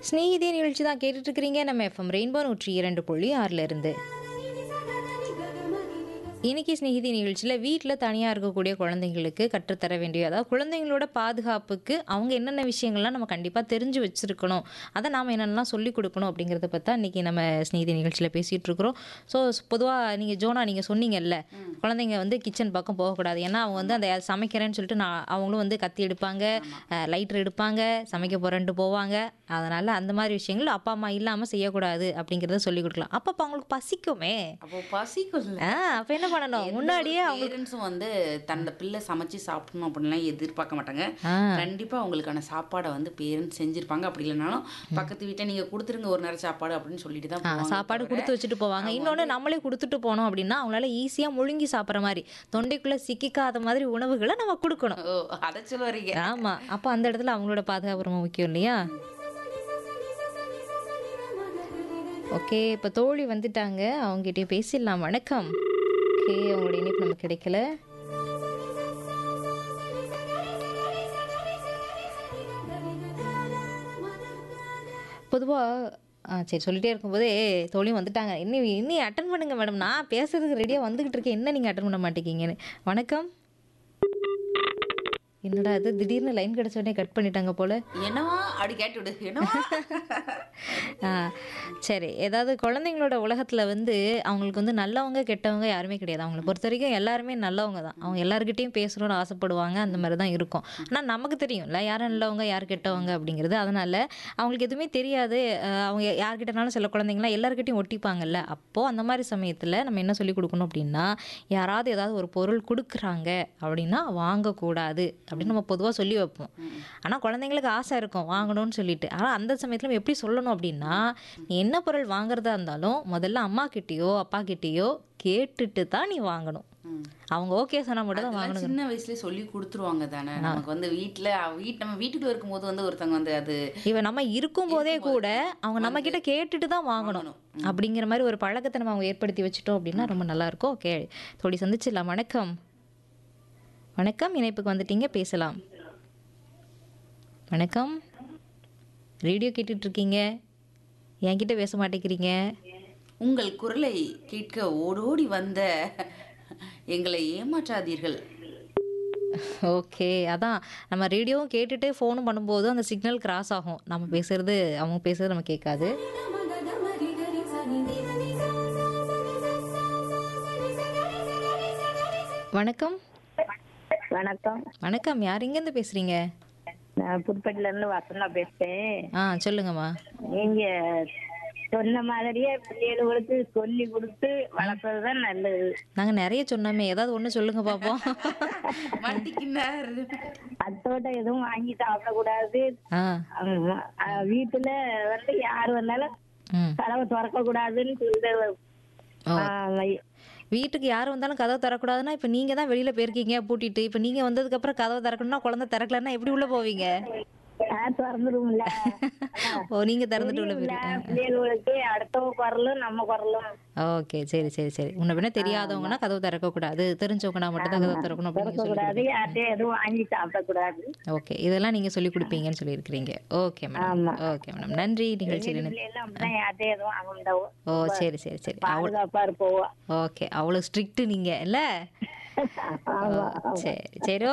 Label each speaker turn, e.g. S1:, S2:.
S1: ஸ்நேகிதே நிகழ்ச்சி தான் கேட்டுட்டு இருக்கிறீங்க நம்ம எஃப்எம் ரெயின்போ நூற்றி இரண்டு புள்ளி ஆறுல இருந்து இன்னைக்கு ஸ்நேகிதி நிகழ்ச்சியில் வீட்டில் தனியாக இருக்கக்கூடிய குழந்தைங்களுக்கு கற்றுத்தர வேண்டிய அதாவது குழந்தைங்களோட பாதுகாப்புக்கு அவங்க என்னென்ன விஷயங்கள்லாம் நம்ம கண்டிப்பாக தெரிஞ்சு வச்சுருக்கணும் அதை நாம் என்னென்னலாம் சொல்லிக் கொடுக்கணும் அப்படிங்கிறத பற்றி தான் இன்றைக்கி நம்ம ஸ்நேகிதி நிகழ்ச்சியில் பேசிகிட்டு இருக்கிறோம் ஸோ பொதுவாக நீங்கள் ஜோனா நீங்கள் சொன்னீங்கல்ல குழந்தைங்க வந்து கிச்சன் பக்கம் போகக்கூடாது ஏன்னா அவங்க வந்து அந்த சமைக்கிறேன்னு சொல்லிட்டு நான் அவங்களும் வந்து கத்தி எடுப்பாங்க லைட்டர் எடுப்பாங்க சமைக்க போகிறேன்ட்டு போவாங்க அதனால் அந்த மாதிரி விஷயங்கள் அப்பா அம்மா இல்லாமல் செய்யக்கூடாது அப்படிங்கிறத சொல்லிக் கொடுக்கலாம் அப்போ அப்போ அவங்களுக்கு பசிக்குமே
S2: அப்போ பசிக்கும்ல
S1: ஆ அப்போ என்ன பண்ணணும் முன்னாடியே அவங்க
S2: பேரண்ட்ஸும் வந்து தன்னோட பிள்ளை சமைச்சு சாப்பிடணும் அப்படின்லாம் எதிர்பார்க்க மாட்டாங்க
S1: ஆ.
S2: கண்டிப்பா அவங்களுக்கான சாப்பாடை வந்து பேரண்ட்ஸ் செஞ்சிருப்பாங்க அப்படி இல்லைனாலும் பக்கத்து வீட்டை நீங்க கொடுத்துருங்க ஒரு நேரம் சாப்பாடு அப்படின்னு சொல்லிட்டு தான்
S1: ஆ,
S2: போவாங்க
S1: சாப்பாடு
S2: தவிர,
S1: கொடுத்து வச்சுட்டு போவாங்க இன்னொன்று நம்மளே கொடுத்துட்டு போனோம் அப்படின்னா அவங்களால ஈஸியாக முழுங்கி சாப்பிட்ற மாதிரி தொண்டைக்குள்ளே சிக்கிக்காத மாதிரி உணவுகளை நம்ம கொடுக்கணும்
S2: ஓ அதை சொல்ல வரீங்க
S1: ஆமா அப்போ அந்த இடத்துல அவங்களோட பாதுகாப்பு ரொம்ப முக்கியம் இல்லையா ஓகே இப்போ தோழி வந்துட்டாங்க அவங்ககிட்ட பேசிடலாம் வணக்கம் ஓகே அவங்களோட இணைப்பு நமக்கு கிடைக்கல பொதுவாக ஆ சரி சொல்லிட்டே இருக்கும்போதே தோழியும் வந்துட்டாங்க இன்னும் இன்னும் அட்டன் பண்ணுங்க மேடம் நான் பேசுறதுக்கு ரெடியாக வந்துகிட்டு இருக்கேன் என்ன நீங்கள் அட்டன் பண்ண மாட்டேங்கிங்கன்னு வணக்கம் என்னடா இது திடீர்னு லைன் கிடைச்ச உடனே கட் பண்ணிட்டாங்க போல
S2: என்னவா அப்படி கேட்டு விடு என்னவா
S1: ஆ, சரி ஏதாவது குழந்தைங்களோட உலகத்தில் வந்து அவங்களுக்கு வந்து நல்லவங்க கெட்டவங்க யாருமே கிடையாது அவங்கள பொறுத்த வரைக்கும் எல்லாருமே நல்லவங்க தான் அவங்க எல்லாருக்கிட்டையும் பேசணும்னு ஆசைப்படுவாங்க அந்த மாதிரி தான் இருக்கும் ஆனால் நமக்கு தெரியும்ல யார் நல்லவங்க யார் கெட்டவங்க அப்படிங்கிறது அதனால் அவங்களுக்கு எதுவுமே தெரியாது அஹ், அவங்க யார்கிட்டனாலும் சில குழந்தைங்களாம் எல்லாருக்கிட்டையும் ஒட்டிப்பாங்கல்ல அப்போது அந்த மாதிரி சமயத்தில் நம்ம என்ன சொல்லி கொடுக்கணும் அப்படின்னா யாராவது ஏதாவது ஒரு பொருள் கொடுக்குறாங்க அப்படின்னா வாங்கக்கூடாது அப்படின்னு நம்ம பொதுவாக சொல்லி வைப்போம் ஆனால் குழந்தைங்களுக்கு ஆசை இருக்கும் வாங்கணும்னு சொல்லிட்டு ஆனால் அந்த சமயத்தில் நம்ம எப்படி சொல்லணும் அப்படின்னா நீ என்ன பொருள் வாங்குறதா இருந்தாலும் முதல்ல அம்மா கிட்டேயோ அப்பா கிட்டேயோ கேட்டுட்டு தான் நீ வாங்கணும்
S2: ம்.
S1: அவங்க ஓகே சொன்னால் மட்டும் தான்
S2: அதெல்லாம்
S1: வாங்கணும்
S2: சின்ன வயசுலயே சொல்லி கொடுத்துருவாங்க தானே நமக்கு வந்து வீட்டுல வீட் நம்ம வீட்டுக்குள்ள இருக்கும்போது வந்து ஒருத்தவங்க வந்து அது
S1: இவன் நம்ம இருக்கும்போதே கூட அவங்க நம்ம கிட்ட கேட்டுட்டு தான் வாங்கணும் அப்படிங்கிற மாதிரி ஒரு பழக்கத்தை நம்ம அவங்க ஏற்படுத்தி வச்சுட்டோம் அப்படின்னா ரொம்ப நல்லா இருக்கும் ஓகே தோழி சந்திச்சிடலாம் வணக்கம் வணக்கம் இணைப்புக்கு வந்துட்டீங்க பேசலாம் வணக்கம் ரேடியோ கேட்டுட்டு இருக்கீங்க என்கிட்ட பேச மாட்டேங்கிறீங்க
S2: உங்கள் குரலை கேட்க ஓடோடி வந்த எங்களை ஏமாற்றாதீர்கள்
S1: ஓகே அதான் நம்ம ரேடியோவும் கேட்டுட்டு ஃபோனும் பண்ணும்போது அந்த சிக்னல் கிராஸ் ஆகும் நம்ம பேசுறது அவங்க பேசுறது நம்ம கேட்காது வணக்கம்
S3: வணக்கம்
S1: வணக்கம் யார் எங்கேருந்து பேசுறீங்க
S3: நான் புதுப்பட்டில இருந்து வசந்தா பேசுறேன்
S1: ஆ சொல்லுங்கம்மா
S3: நீங்க சொன்ன மாதிரியே பிள்ளைகளுக்கு சொல்லி கொடுத்து வளர்ப்பதுதான் நல்லது
S1: நாங்கள் நிறைய சொன்னோமே ஏதாவது ஒன்று சொல்லுங்க பார்ப்போம்
S2: மாட்டிக்கினார்
S3: அத்தோட எதுவும் வாங்கி சாப்பிடக்கூடாது
S1: ஆ
S3: ஆமா. அஹ் வீட்டுல வந்து யார் வந்தாலும்
S1: ம்
S3: கதவை திறக்க கூடாதுன்னு சொல்லிட்டு
S1: ஓ.
S3: ஆமா.
S1: வீட்டுக்கு யார் வந்தாலும் கதவை திறக்கூடாதுன்னா இப்போ நீங்கள் தான் வெளியில் போயிருக்கீங்க பூட்டிட்டு இப்போ நீங்கள் வந்ததுக்கப்புறம் கதவை திறக்கணும்னா குழந்தை திறக்கலன்னா எப்படி உள்ளே போவீங்க
S3: நான் திறந்துருவோம்ல
S1: ஓ நீங்கள் திறந்துட்டு உள்ள
S3: இல்ல,
S1: போயிருக்கீங்க
S3: பிள்ளைகளுக்கு அடுத்தவங்க குரலும் நம்ம குரலும்
S1: ஓகே சரி சரி சரி உன்னை பின்ன தெரியாதவங்கன்னா கதவு திறக்கக்கூடாது தெரிஞ்சவங்கன்னா மட்டும் தான் கதவு திறக்கணும் அப்படின்னு சொல்லி
S3: கூடாது யார்கிட்டயும் எதுவும் வாங்கி சாப்பிடக்கூடாது
S1: ஓகே இதெல்லாம் நீங்கள் சொல்லி கொடுப்பீங்கன்னு சொல்லியிருக்கிறீங்க ஓகே மேடம்
S3: ஆமா.
S1: ஓகே மேடம் நன்றி நிகழ்ச்சியில் இணைந்து-
S3: பிள்ளைகளும் அப்படிதான் யார்கிட்டயும் எதுவும் வாங்க முடியாது
S1: ஓ சரி சரி சரி அவ
S3: பாதுகாப்பா இருப்போம்
S1: ஓகே அவ்வளோ ஸ்ட்ரிக்ட்டு நீங்கள் இல்லை
S3: ஆமா
S1: சரி சரி